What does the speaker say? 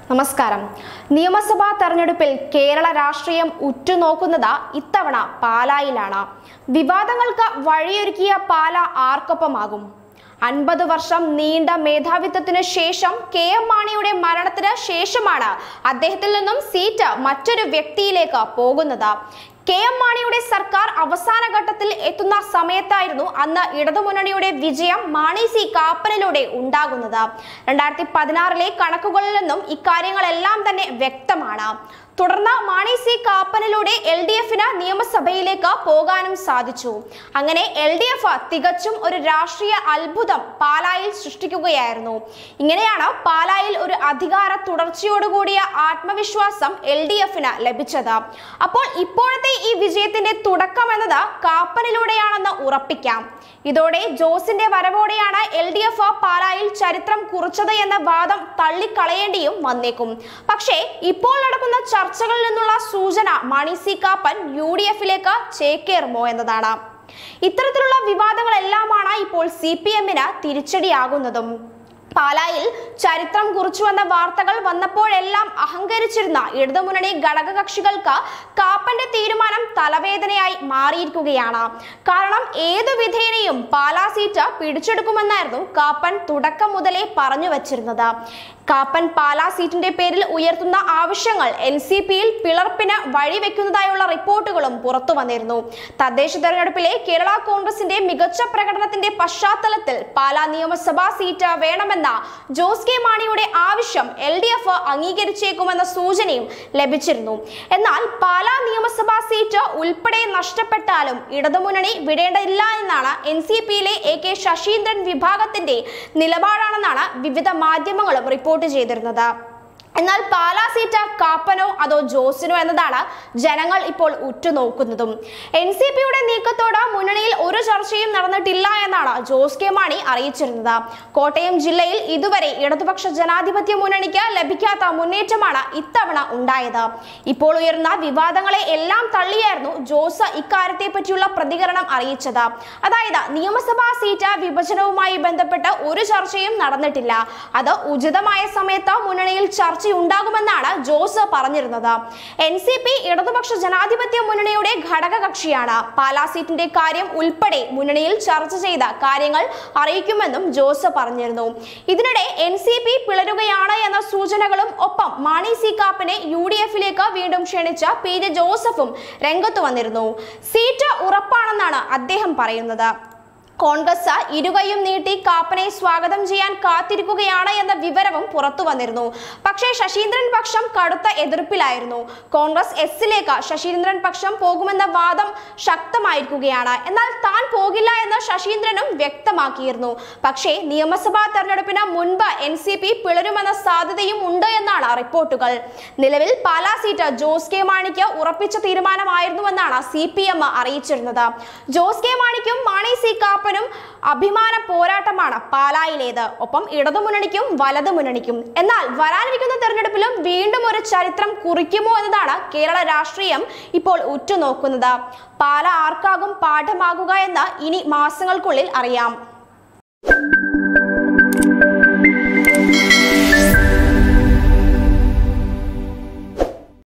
നമസ്കാരം നിയമസഭാ തെരഞ്ഞെടുപ്പിൽ കേരള രാഷ്ട്രീയം ഉറ്റുനോക്കുന്നത് ഇത്തവണ പാലായിലാണ് വിവാദങ്ങൾക്ക് വഴിയൊരുക്കിയ പാല ആർക്കൊപ്പമാകും അൻപത് വർഷം നീണ്ട മേധാവിത്വത്തിന് ശേഷം കെ എം മാണിയുടെ മരണത്തിന് ശേഷമാണ് അദ്ദേഹത്തിൽ നിന്നും സീറ്റ് മറ്റൊരു വ്യക്തിയിലേക്ക് പോകുന്നത് കെ എം മാണിയുടെ സർക്കാർ അവസാന ഘട്ടത്തിൽ എത്തുന്ന സമയത്തായിരുന്നു അന്ന് ഇടതുമുന്നണിയുടെ വിജയം മാണി സി കാപ്പനിലൂടെ ഉണ്ടാകുന്നത് രണ്ടായിരത്തി പതിനാറിലെ കണക്കുകളിൽ നിന്നും ഇക്കാര്യങ്ങളെല്ലാം തന്നെ വ്യക്തമാണ് തുടർന്ന് മാണി സി കാപ്പനിലൂടെ എൽ ഡി എഫിന് നിയമസഭയിലേക്ക് പോകാനും സാധിച്ചു അങ്ങനെ എൽ ഡി എഫ് തികച്ചും ഒരു രാഷ്ട്രീയ അത്ഭുതം പാലായിൽ സൃഷ്ടിക്കുകയായിരുന്നു ഇങ്ങനെയാണ് പാലായിൽ ഒരു അധികാര തുടർച്ചയോടുകൂടിയ ആത്മവിശ്വാസം എൽ ഡി എഫിന് ലഭിച്ചത് അപ്പോൾ ഇപ്പോഴത്തെ ഈ വിജയത്തിന്റെ തുടക്കം എന്നത് കാപ്പനിലൂടെയാണെന്ന് ഉറപ്പിക്കാം ഇതോടെ ജോസിന്റെ വരവോടെയാണ് എൽ ഡി എഫ് പാലായിൽ ചരിത്രം കുറിച്ചത് എന്ന വാദം തള്ളിക്കളയേണ്ടിയും വന്നേക്കും പക്ഷേ ഇപ്പോൾ നടക്കുന്ന ചർച്ചകളിൽ നിന്നുള്ള സൂചന Mani C Kappan U D എഫിലേക്ക് ചേക്കേറുമോ എന്നതാണ് ഇത്തരത്തിലുള്ള വിവാദങ്ങളെല്ലാമാണ് ഇപ്പോൾ സി പി എമ്മിന് തിരിച്ചടിയാകുന്നതും പാലായിൽ ചരിത്രം കുറിച്ചുവെന്ന വാർത്തകൾ വന്നപ്പോഴെല്ലാം അഹങ്കരിച്ചിരുന്ന ഇടതുമുന്നണി ഘടകകക്ഷികൾക്ക് കാപ്പന്റെ തീരുമാനം തലവേദനയായി മാറിയിരിക്കുകയാണ് കാരണം ഏതു വിധേനയും പാലാ സീറ്റ് പിടിച്ചെടുക്കുമെന്നായിരുന്നു കാപ്പൻ തുടക്കം മുതലേ പറഞ്ഞു വച്ചിരുന്നത് കാപ്പൻ പാലാ സീറ്റിന്റെ പേരിൽ ഉയർത്തുന്ന ആവശ്യങ്ങൾ എൻ സി പിയിൽ പിളർപ്പിന് വഴിവെക്കുന്നതായുള്ള റിപ്പോർട്ടുകളും പുറത്തു വന്നിരുന്നു തദ്ദേശ തെരഞ്ഞെടുപ്പിലെ കേരള കോൺഗ്രസിന്റെ മികച്ച പ്രകടനത്തിന്റെ പശ്ചാത്തലത്തിൽ പാലാ നിയമസഭാ സീറ്റ് വേണമെന്ന ജോസ് കെ മാണിയുടെ ആവശ്യം എൽ ഡി എഫ് അംഗീകരിച്ചേക്കുമെന്ന സൂചനയും ലഭിച്ചിരുന്നു എന്നാൽ പാലാ നിയമസഭാ സീറ്റ് ഉൾപ്പെടെ നഷ്ടപ്പെട്ടാലും ഇടതുമുന്നണി വിടേണ്ടതില്ല എന്നാണ് എൻ സി പിയിലെ എ കെ ശശീന്ദ്രൻ വിഭാഗത്തിന്റെ നിലപാടാണെന്നാണ് വിവിധ മാധ്യമങ്ങളും റിപ്പോർട്ട് ചെയ്തിരുന്നത് എന്നാൽ പാലാ സീറ്റ് കാപ്പനോ അതോ ജോസിനോ എന്നതാണ് ജനങ്ങൾ ഇപ്പോൾ ഉറ്റുനോക്കുന്നതും എൻ സി പിയുടെ നീക്കത്തോട് മുന്നണിയിൽ ഒരു ചർച്ചയും നടന്നിട്ടില്ല എന്നാണ് ജോസ് കെ മാണി അറിയിച്ചിരുന്നത് കോട്ടയം ജില്ലയിൽ ഇതുവരെ ഇടതുപക്ഷ ജനാധിപത്യ മുന്നണിക്ക് ലഭിക്കാത്ത മുന്നേറ്റമാണ് ഇത്തവണ ഉണ്ടായത് ഇപ്പോൾ ഉയർന്ന വിവാദങ്ങളെ എല്ലാം തള്ളിയായിരുന്നു ജോസ് ഇക്കാര്യത്തെ പറ്റിയുള്ള പ്രതികരണം അറിയിച്ചത് അതായത് നിയമസഭാ സീറ്റ് വിഭജനവുമായി ബന്ധപ്പെട്ട് ഒരു ചർച്ചയും നടന്നിട്ടില്ല അത് ഉചിതമായ സമയത്ത് മുന്നണിയിൽ ചർച്ച ഉണ്ടാകുമെന്നാണ് ജോസ് പറഞ്ഞിരുന്നത് എൻ സി പി ഇടതുപക്ഷ ജനാധിപത്യ മുന്നണിയുടെ ഘടക കക്ഷിയാണ് പാലാ സീറ്റിന്റെ കാര്യം ഉൾപ്പെടെ മുന്നണിയിൽ ചർച്ച ചെയ്ത കാര്യങ്ങൾ അറിയിക്കുമെന്നും ജോസ് പറഞ്ഞിരുന്നു ഇതിനിടെ എൻ സി പി പിളരുകയാണ് എന്ന സൂചനകളും ഒപ്പം മാണി സി കാപ്പിനെ യു ഡി എഫിലേക്ക് വീണ്ടും ക്ഷണിച്ച പി ജെ ജോസഫും രംഗത്ത് വന്നിരുന്നു സീറ്റ് ഉറപ്പാണെന്നാണ് അദ്ദേഹം പറയുന്നത് കോൺഗ്രസ് ഇരുകൈയും നീട്ടി കാപ്പനെ സ്വാഗതം ചെയ്യാൻ കാത്തിരിക്കുകയാണ് എന്ന വിവരവും പുറത്തു വന്നിരുന്നു പക്ഷേ ശശീന്ദ്രൻ പക്ഷം കടുത്ത എതിർപ്പിലായിരുന്നു കോൺഗ്രസ് എസിലേക്ക് ശശീന്ദ്രൻ പക്ഷം പോകുമെന്ന വാദം ശക്തമായിരിക്കുകയാണ് എന്നാൽ താൻ പോകില്ല എന്ന് ശശീന്ദ്രനും വ്യക്തമാക്കിയിരുന്നു പക്ഷേ നിയമസഭാ തെരഞ്ഞെടുപ്പിന് മുൻപ് എൻ സി പി പിളരുമെന്ന സാധ്യതയും ഉണ്ട് എന്നാണ് റിപ്പോർട്ടുകൾ നിലവിൽ പാലാ സീറ്റ് ജോസ് കെ മാണിക്ക് ഉറപ്പിച്ച തീരുമാനമായിരുന്നുവെന്നാണ് സി പി എം അറിയിച്ചിരുന്നത് ജോസ് കെ മാണിക്കും മാണി സി കാപ്പനും അഭിമാന പോരാട്ടമാണ് പാലായിലേത് ഒപ്പം ഇടതുമുന്നണിക്കും വലതുമുന്നണിക്കും എന്നാൽ വരാനിരിക്കുന്ന തെരഞ്ഞെടുപ്പിലും വീണ്ടും ഒരു ചരിത്രം കുറിക്കുമോ എന്നതാണ് കേരള രാഷ്ട്രീയം ഇപ്പോൾ ഉറ്റുനോക്കുന്നത് പാല ആർക്കാകും പാഠമാകുക എന്ന് ഇനി മാസങ്ങൾക്കുള്ളിൽ അറിയാം